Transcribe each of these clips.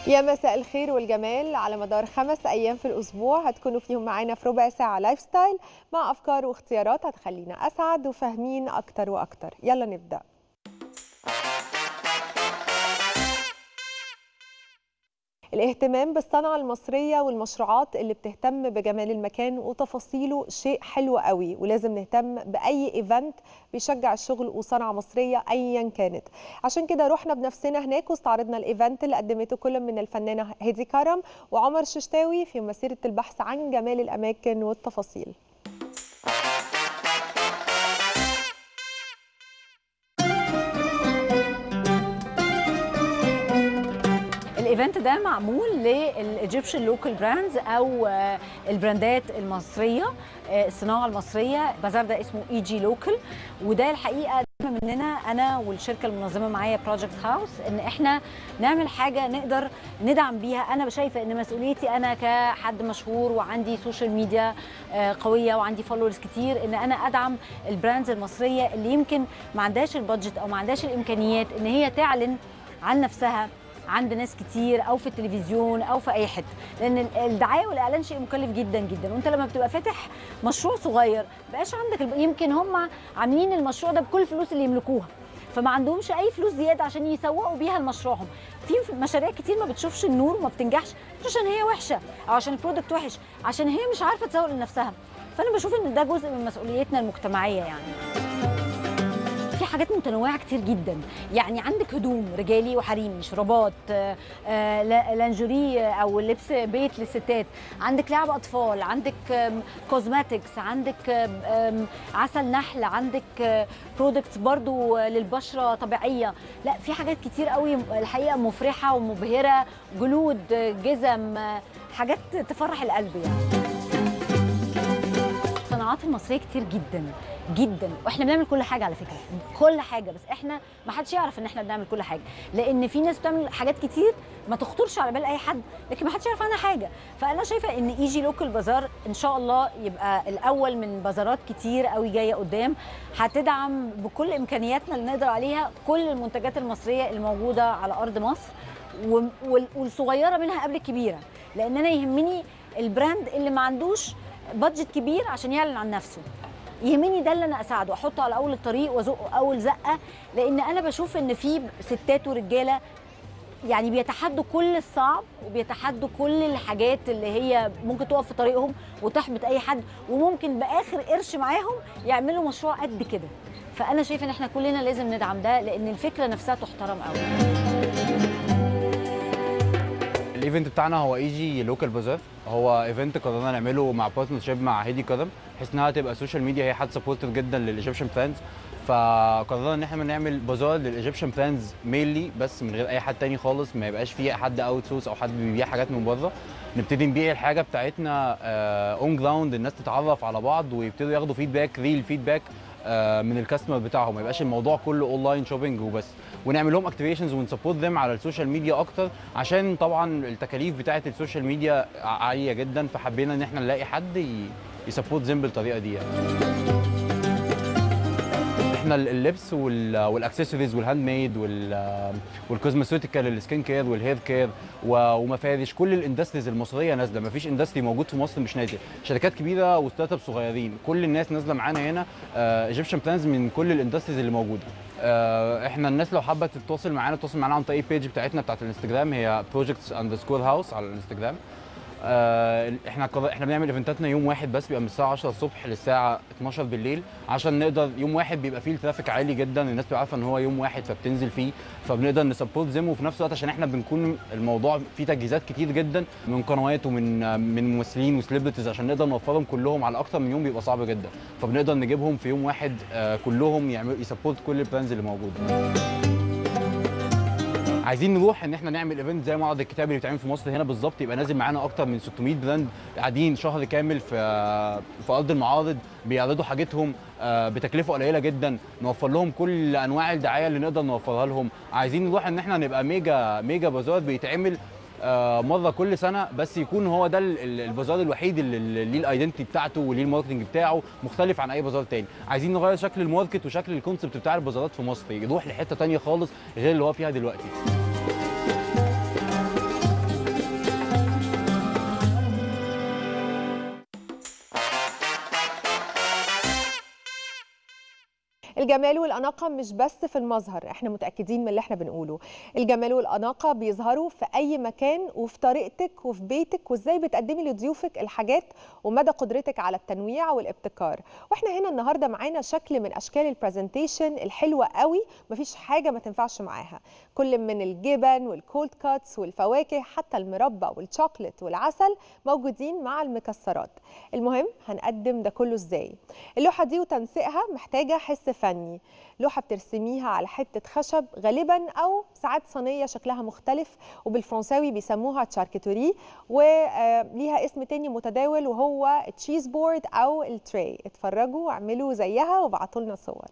يا مساء الخير والجمال على مدار خمس أيام في الأسبوع هتكونوا فيهم معانا في ربع ساعة لايف ستايل مع أفكار واختيارات هتخلينا أسعد وفاهمين أكتر وأكتر يلا نبدأ الاهتمام بالصنعة المصرية والمشروعات اللي بتهتم بجمال المكان وتفاصيله شيء حلو قوي ولازم نهتم بأي ايفنت بيشجع الشغل وصنعة مصرية أيا كانت عشان كده رحنا بنفسنا هناك واستعرضنا الايفنت اللي قدمته كل من الفنانة هيدي كرم وعمر ششتاوي في مسيرة البحث عن جمال الأماكن والتفاصيل الايفنت ده معمول للايجيبشن لوكال براندز او آه، البراندات المصريه آه، الصناعه المصريه البازار ده اسمه اي جي لوكال وده الحقيقه دعم مننا انا والشركه المنظمه معايا بروجكت هاوس ان احنا نعمل حاجه نقدر ندعم بيها انا شايفه ان مسؤوليتي انا كحد مشهور وعندي سوشيال ميديا آه، قويه وعندي فولورز كتير ان انا ادعم البراندز المصريه اللي يمكن ما عندهاش البادجت او ما عندهاش الامكانيات ان هي تعلن عن نفسها عند ناس كتير او في التلفزيون او في اي حته لان الدعايه والاعلان شيء مكلف جدا جدا وانت لما بتبقى فاتح مشروع صغير بقاش عندك الب... يمكن هم عاملين المشروع ده بكل الفلوس اللي يملكوها فما عندهمش اي فلوس زياده عشان يسوقوا بيها لمشروعهم في مشاريع كتير ما بتشوفش النور وما بتنجحش مش عشان هي وحشه او عشان البرودكت وحش عشان هي مش عارفه تسوق لنفسها فانا بشوف ان ده جزء من مسؤوليتنا المجتمعيه يعني في حاجات متنوعه كتير جدا يعني عندك هدوم رجالي وحريمي شرابات آه، آه، لا- لانجوري آه، او لبس بيت للستات عندك لعب اطفال عندك كوزماتكس عندك آم، آم، عسل نحل عندك برودكتس برضو آه، للبشره طبيعيه لا في حاجات كتير قوي الحقيقه مفرحه ومبهره جلود آه، جزم آه، حاجات تفرح القلب يعني الصناعات المصريه كتير جدا جدا واحنا بنعمل كل حاجه على فكره كل حاجه بس احنا ما حدش يعرف ان احنا بنعمل كل حاجه لان في ناس بتعمل حاجات كتير ما تخطرش على بال اي حد لكن ما حدش يعرف عنها حاجه فانا شايفه ان ايجي لوكال بازار ان شاء الله يبقى الاول من بازارات كتير قوي جايه قدام هتدعم بكل امكانياتنا اللي نقدر عليها كل المنتجات المصريه الموجوده على ارض مصر و- وال- والصغيره منها قبل الكبيره لان انا يهمني البراند اللي ما عندوش بادجت كبير عشان يعلن عن نفسه يهمني ده اللي انا اساعده احطه على اول الطريق وازقه اول زقه لان انا بشوف ان في ستات ورجاله يعني بيتحدوا كل الصعب وبيتحدوا كل الحاجات اللي هي ممكن تقف في طريقهم وتحبط اي حد وممكن باخر قرش معاهم يعملوا مشروع قد كده فانا شايفه ان احنا كلنا لازم ندعم ده لان الفكره نفسها تحترم قوي الايفنت بتاعنا هو ايجي لوكال بازار هو ايفنت قررنا نعمله مع بارتنرشيب مع هيدي كرم بحيث انها تبقى السوشيال ميديا هي حد سبورتيف جدا للايجيبشن براندز فقررنا ان احنا نعمل بازار للايجيبشن براندز مينلي بس من غير اي حد تاني خالص ما يبقاش فيه حد اوت سورس او حد بيبيع حاجات من بره نبتدي نبيع الحاجه بتاعتنا اون جراوند الناس تتعرف على بعض ويبتدوا ياخدوا فيدباك ريل فيدباك من الكاستمر بتاعهم ما يبقاش الموضوع كله اونلاين شوبينج وبس ونعمل لهم اكتيفيشنز ونسبورت ذم على السوشيال ميديا اكتر عشان طبعا التكاليف بتاعه السوشيال ميديا عاليه جدا فحبينا ان احنا نلاقي حد يسبورت ذم بالطريقه دي يعني. احنا اللبس وال- والاكسسوارز والهاند ميد وال- والكوزموسيوتيكال السكين كير والهير كير و- ومفارش كل الاندستريز المصريه نازله مفيش اندستري موجود في مصر مش نازل شركات كبيره وستارت اب صغيرين كل الناس نازله معانا هنا ايجيبشن بلانز من كل الاندستريز اللي موجوده آه، احنا الناس لو حابه تتواصل معانا تتواصل معانا عن طريق البيج بتاعتنا بتاعت الانستجرام هي بروجكتس اندرسكور هاوس على الانستجرام آه، احنا قرر- احنا بنعمل ايفنتاتنا يوم واحد بس بيبقى من الساعه 10 الصبح للساعه 12 بالليل عشان نقدر يوم واحد بيبقى فيه الترافيك عالي جدا الناس بتبقى عارفه ان هو يوم واحد فبتنزل فيه فبنقدر نسبورت زم وفي نفس الوقت عشان احنا بنكون الموضوع فيه تجهيزات كتير جدا من قنوات ومن من ممثلين وسليبرتيز عشان نقدر نوفرهم كلهم على اكتر من يوم بيبقى صعب جدا فبنقدر نجيبهم في يوم واحد آه، كلهم يعملوا يسبورت كل البلانز اللي موجوده عايزين نروح ان احنا نعمل ايفنت زي معرض الكتاب اللي بيتعمل في مصر هنا بالظبط يبقى نازل معانا اكتر من 600 براند قاعدين شهر كامل في في ارض المعارض بيعرضوا حاجتهم آه، بتكلفه قليله جدا نوفر لهم كل انواع الدعايه اللي نقدر نوفرها لهم عايزين نروح ان احنا نبقى ميجا ميجا بازار بيتعمل آه، مره كل سنه بس يكون هو ده ال- ال- البازار الوحيد اللي اللي ليه الايدنتي بتاعته وليه الماركتنج بتاعه مختلف عن اي بازار تاني عايزين نغير شكل الماركت وشكل الكونسبت بتاع البازارات في مصر يروح لحته تانية خالص غير اللي هو فيها دلوقتي الجمال والأناقة مش بس في المظهر احنا متأكدين من اللي احنا بنقوله الجمال والأناقة بيظهروا في أي مكان وفي طريقتك وفي بيتك وازاي بتقدمي لضيوفك الحاجات ومدى قدرتك على التنويع والابتكار واحنا هنا النهاردة معانا شكل من أشكال البرزنتيشن الحلوة قوي مفيش حاجة ما تنفعش معاها كل من الجبن والكولد كاتس والفواكه حتى المربى والشوكليت والعسل موجودين مع المكسرات المهم هنقدم ده كله ازاي اللوحة دي وتنسيقها محتاجة حس فني لوحة بترسميها على حتة خشب غالبا أو ساعات صينية شكلها مختلف وبالفرنساوي بيسموها تشاركتوري وليها اسم تاني متداول وهو تشيز بورد أو التري اتفرجوا واعملوا زيها وابعتوا لنا صور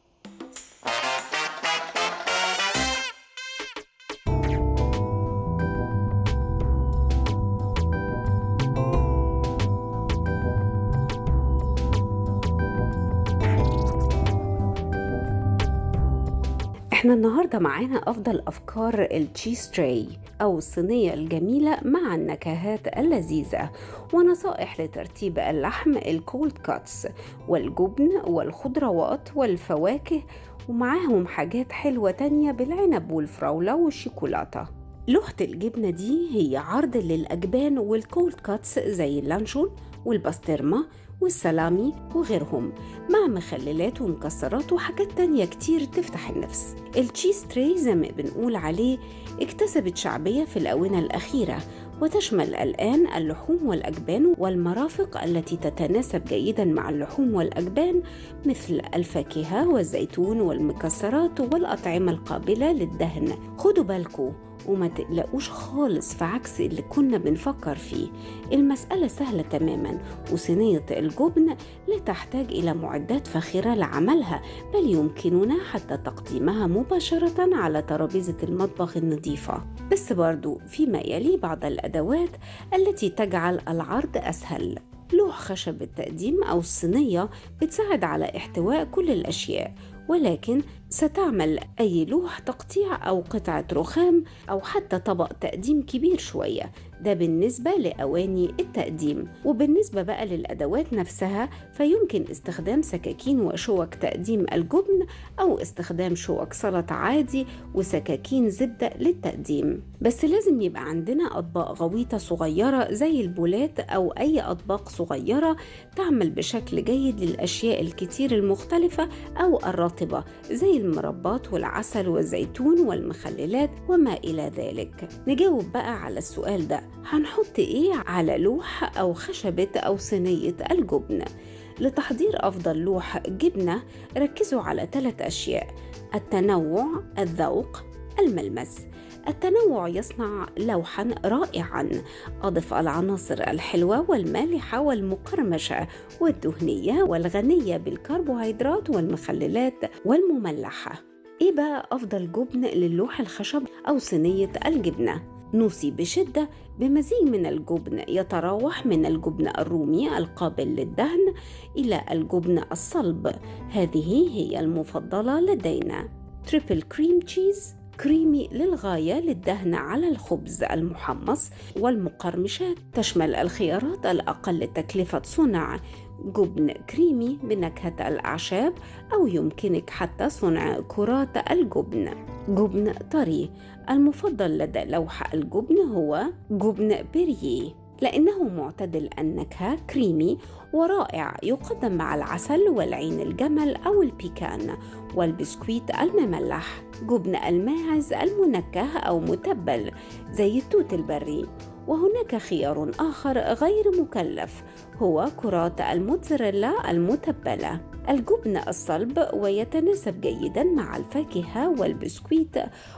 احنا النهارده معانا افضل افكار التشيز تراي او الصينيه الجميله مع النكهات اللذيذه ونصائح لترتيب اللحم الكولد كاتس والجبن والخضروات والفواكه ومعاهم حاجات حلوه تانية بالعنب والفراوله والشيكولاته لوحة الجبنة دي هي عرض للأجبان والكولد كاتس زي اللانشون والباسترما والسلامي وغيرهم مع مخللات ومكسرات وحاجات تانية كتير تفتح النفس التشيز تري زي ما بنقول عليه اكتسبت شعبية في الآونة الأخيرة وتشمل الآن اللحوم والأجبان والمرافق التي تتناسب جيدا مع اللحوم والأجبان مثل الفاكهة والزيتون والمكسرات والأطعمة القابلة للدهن خدوا بالكم وما تقلقوش خالص في عكس اللي كنا بنفكر فيه المسألة سهلة تماما وصينية الجبن لا تحتاج إلى معدات فاخرة لعملها بل يمكننا حتى تقديمها مباشرة على ترابيزة المطبخ النظيفة بس برضو فيما يلي بعض الأدوات التي تجعل العرض أسهل لوح خشب التقديم أو الصينية بتساعد على احتواء كل الأشياء ولكن ستعمل أي لوح تقطيع أو قطعة رخام أو حتى طبق تقديم كبير شوية ده بالنسبة لأواني التقديم وبالنسبة بقى للأدوات نفسها فيمكن استخدام سكاكين وشوك تقديم الجبن أو استخدام شوك سلطة عادي وسكاكين زبدة للتقديم بس لازم يبقى عندنا أطباق غويطة صغيرة زي البولات أو أي أطباق صغيرة تعمل بشكل جيد للأشياء الكتير المختلفة أو الرطبة زي المربات والعسل والزيتون والمخللات وما إلى ذلك نجاوب بقى على السؤال ده هنحط إيه على لوح أو خشبة أو صينية الجبن لتحضير أفضل لوح جبنة ركزوا على ثلاث أشياء التنوع الذوق الملمس التنوع يصنع لوحا رائعا أضف العناصر الحلوة والمالحة والمقرمشة والدهنية والغنية بالكربوهيدرات والمخللات والمملحة إيه بقى أفضل جبن للوح الخشب أو صينية الجبنة؟ نوصي بشدة بمزيج من الجبن يتراوح من الجبن الرومي القابل للدهن إلى الجبن الصلب هذه هي المفضلة لدينا تريبل كريم تشيز كريمي للغاية للدهن على الخبز المحمص والمقرمشات تشمل الخيارات الأقل تكلفة صنع جبن كريمي بنكهة الأعشاب أو يمكنك حتى صنع كرات الجبن جبن طري المفضل لدى لوح الجبن هو جبن بيريه لأنه معتدل النكهة كريمي ورائع يقدم مع العسل والعين الجمل أو البيكان والبسكويت المملح جبن الماعز المنكه أو متبل زي التوت البري وهناك خيار آخر غير مكلف هو كرات الموتزاريلا المتبلة الجبن الصلب ويتناسب جيدا مع الفاكهة والبسكويت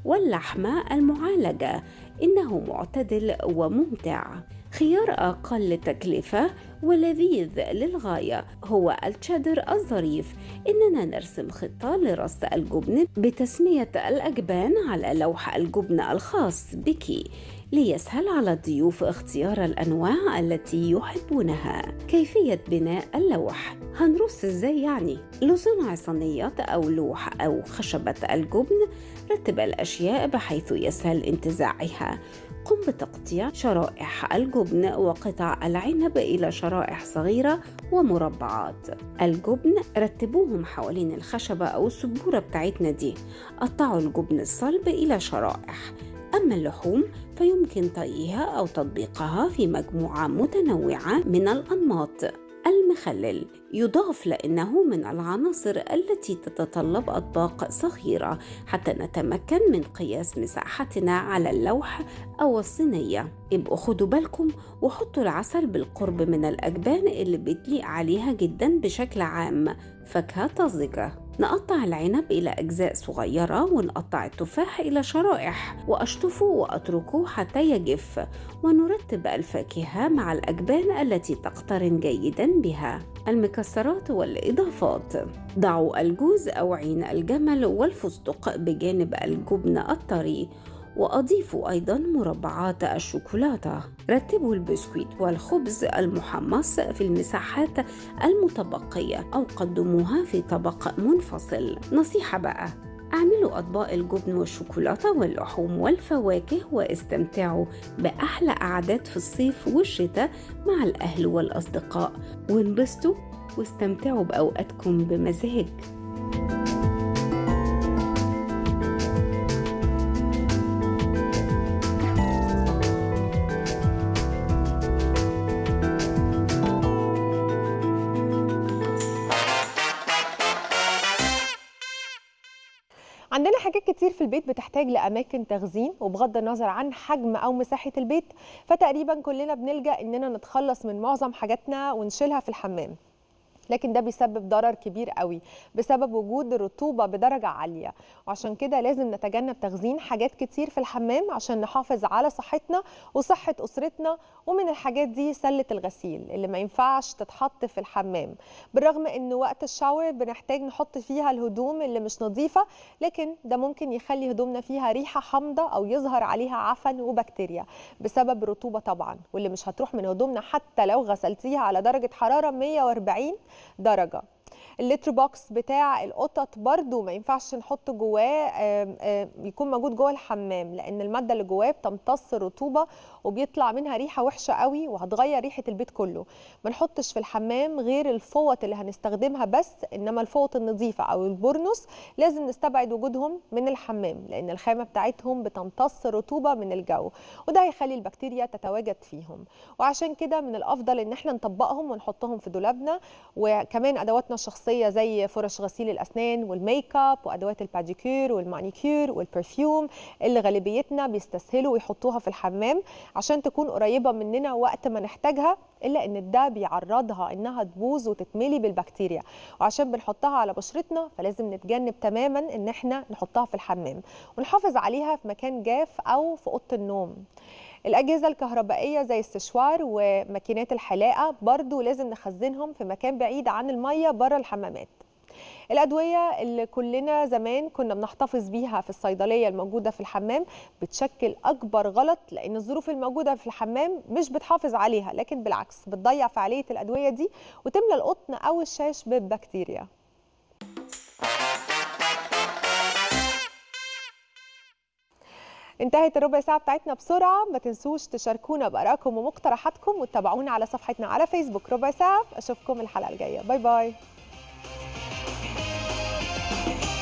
واللحمة المعالجة إنه معتدل وممتع خيار أقل تكلفة ولذيذ للغاية هو التشيدر الظريف إننا نرسم خطة لرص الجبن بتسمية الأجبان على لوح الجبن الخاص بك ليسهل على الضيوف اختيار الأنواع التي يحبونها كيفية بناء اللوح هنرص ازاي يعني؟ لصنع صينية أو لوح أو خشبة الجبن رتب الأشياء بحيث يسهل انتزاعها قم بتقطيع شرائح الجبن وقطع العنب إلى شرائح صغيرة ومربعات الجبن رتبوهم حوالين الخشبة أو السبورة بتاعتنا دي قطعوا الجبن الصلب إلى شرائح أما اللحوم فيمكن طيها أو تطبيقها في مجموعة متنوعة من الأنماط المخلل يضاف لأنه من العناصر التي تتطلب أطباق صغيرة حتى نتمكن من قياس مساحتنا على اللوح أو الصينية ابقوا خدوا بالكم وحطوا العسل بالقرب من الأجبان اللي بتليق عليها جدا بشكل عام فاكهة طازجة نقطع العنب إلى أجزاء صغيرة ونقطع التفاح إلى شرائح وأشطفه وأتركه حتى يجف ونرتب الفاكهة مع الأجبان التي تقترن جيدا بها المكسرات والإضافات ضعوا الجوز أو عين الجمل والفستق بجانب الجبن الطري وأضيفوا أيضا مربعات الشوكولاتة رتبوا البسكويت والخبز المحمص في المساحات المتبقية أو قدموها في طبق منفصل نصيحة بقى اعملوا أطباق الجبن والشوكولاتة واللحوم والفواكه واستمتعوا بأحلى قعدات في الصيف والشتاء مع الأهل والأصدقاء وانبسطوا واستمتعوا بأوقاتكم بمزاج عندنا حاجات كتير في البيت بتحتاج لأماكن تخزين وبغض النظر عن حجم أو مساحة البيت فتقريبا كلنا بنلجأ إننا نتخلص من معظم حاجاتنا ونشيلها في الحمام لكن ده بيسبب ضرر كبير قوي بسبب وجود الرطوبه بدرجه عاليه وعشان كده لازم نتجنب تخزين حاجات كتير في الحمام عشان نحافظ على صحتنا وصحه اسرتنا ومن الحاجات دي سله الغسيل اللي ما ينفعش تتحط في الحمام بالرغم ان وقت الشاور بنحتاج نحط فيها الهدوم اللي مش نظيفه لكن ده ممكن يخلي هدومنا فيها ريحه حامضه او يظهر عليها عفن وبكتيريا بسبب الرطوبه طبعا واللي مش هتروح من هدومنا حتى لو غسلتيها على درجه حراره 140 درجه اللتر بوكس بتاع القطط برضو ما ينفعش نحط جواه يكون موجود جوه الحمام لان الماده اللي جواه بتمتص الرطوبه وبيطلع منها ريحه وحشه قوي وهتغير ريحه البيت كله ما نحطش في الحمام غير الفوط اللي هنستخدمها بس انما الفوط النظيفه او البورنوس لازم نستبعد وجودهم من الحمام لان الخامه بتاعتهم بتمتص رطوبه من الجو وده هيخلي البكتيريا تتواجد فيهم وعشان كده من الافضل ان احنا نطبقهم ونحطهم في دولابنا وكمان ادواتنا الشخصيه زي فرش غسيل الاسنان والميك اب وادوات الباديكير والمانيكير والبرفيوم اللي غالبيتنا بيستسهلوا ويحطوها في الحمام عشان تكون قريبه مننا وقت ما نحتاجها الا ان ده بيعرضها انها تبوظ وتتملي بالبكتيريا وعشان بنحطها على بشرتنا فلازم نتجنب تماما ان احنا نحطها في الحمام ونحافظ عليها في مكان جاف او في اوضه النوم الأجهزة الكهربائية زي السشوار وماكينات الحلاقة برضو لازم نخزنهم في مكان بعيد عن المية بره الحمامات الأدوية اللي كلنا زمان كنا بنحتفظ بيها في الصيدلية الموجودة في الحمام بتشكل أكبر غلط لأن الظروف الموجودة في الحمام مش بتحافظ عليها لكن بالعكس بتضيع فعالية الأدوية دي وتملى القطن أو الشاش بالبكتيريا انتهت الربع ساعة بتاعتنا بسرعة ما تنسوش تشاركونا بآرائكم ومقترحاتكم وتتابعونا على صفحتنا على فيسبوك ربع ساعة أشوفكم الحلقة الجاية باي باي